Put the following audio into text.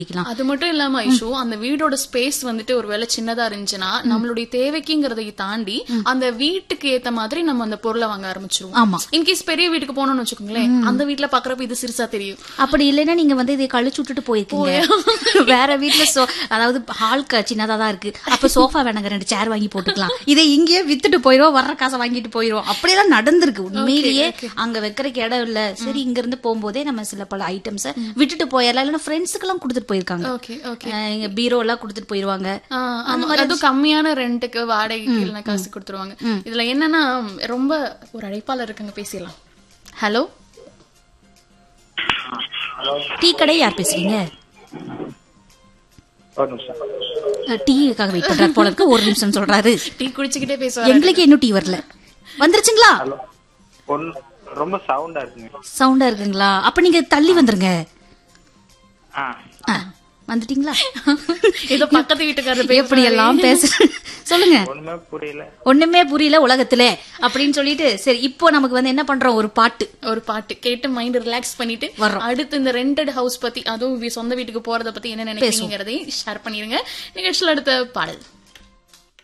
பண்ணிக்கலாம் அது மட்டும் இல்லாம ஐஷு அந்த வீடோட ஸ்பேஸ் வந்துட்டு ஒருவேளை சின்னதா இருந்துச்சுன்னா நம்மளுடைய தேவைக்குங்கிறதை தாண்டி அந்த வீட்டுக்கு ஏத்த மாதிரி நம்ம அந்த பொருளை வாங்க ஆரம்பிச்சிருவோம் ஆமா இன்கேஸ் பெரிய வீட்டுக்கு போனோம்னு வச்சுக்கோங்களேன் அந்த வீட்ல பாக்குறப்ப இது சிறுசா தெரியும் அப்படி இல்லைன்னா நீங்க வந்து இதை கழிச்சு விட்டுட்டு போயிருக்கீங்க வேற வீட்ல சோ அதாவது ஹால் சின்னதா தான் இருக்கு அப்ப சோஃபா வேணாங்க ரெண்டு சேர் வாங்கி போட்டுக்கலாம் இதை இங்கேயே வித்துட்டு போயிரும் வர்ற காசை வாங்கிட்டு போயிரும் அப்படியெல்லாம் நடந்திருக்கு உண்மையிலேயே அங்க வைக்கிறதுக்கு இடம் இல்ல சரி இங்க இருந்து போகும்போதே நம்ம சில பல ஐட்டம்ஸ விட்டுட்டு போயிடலாம் இல்லைன்னா ஃப்ரெண்ட்ஸுக்கு எல்லாம் கொடுத்துட்டு போயிருக்காங்க ஓகே ஓகே அஹ் இங்க பீரோ எல்லாம் கொடுத்துட்டு போயிருவாங்க அதுவும் கம்மியான ரெண்டுக்கு வாடகைக்கு இல்லைன்னா காசு கொடுத்துருவாங்க இதுல என்னன்னா ரொம்ப ஒரு அழைப்பாளர் இருக்குங்க பேசிடலாம் ஹலோ டீ கடை யார் பேசுறீங்க ஒரு நிமிஷம் அஹ் டீக்காக வெயிட் பண்றாரு போல இருக்கு ஒரு நிமிஷம் சொல்றாரு டீ குடிச்சுக்கிட்டே பேசுவாரு எங்களுக்கு இன்னும் டீ வரல வந்துருச்சுங்களா ஹலோ ஒன்னு ரொம்ப சவுண்டா இருக்குங்க சவுண்டா இருக்குங்களா அப்ப நீங்க தள்ளி வந்துருங்க ஆ ஆ, வந்துட்டீங்களா ஏதோ பக்கத்து வீட்டுக்காரர் எப்படி எல்லாம் பேச சொல்லுங்க ஒண்ணுமே புரியல ஒண்ணுமே புரியல உலகத்துல அப்படின்னு சொல்லிட்டு சரி இப்போ நமக்கு வந்து என்ன பண்றோம் ஒரு பாட்டு ஒரு பாட்டு கேட்டு மைண்ட் ரிலாக்ஸ் பண்ணிட்டு வர்றோம். அடுத்து இந்த ரெண்டட் ஹவுஸ் பத்தி அதுவும் வி- சொந்த வீட்டுக்கு போறத பத்தி என்ன நினைக்கிறீங்கிறதையும் ஷேர் பண்ணிருங்க நிகழ்ச்சியில் அடுத்த பாடல்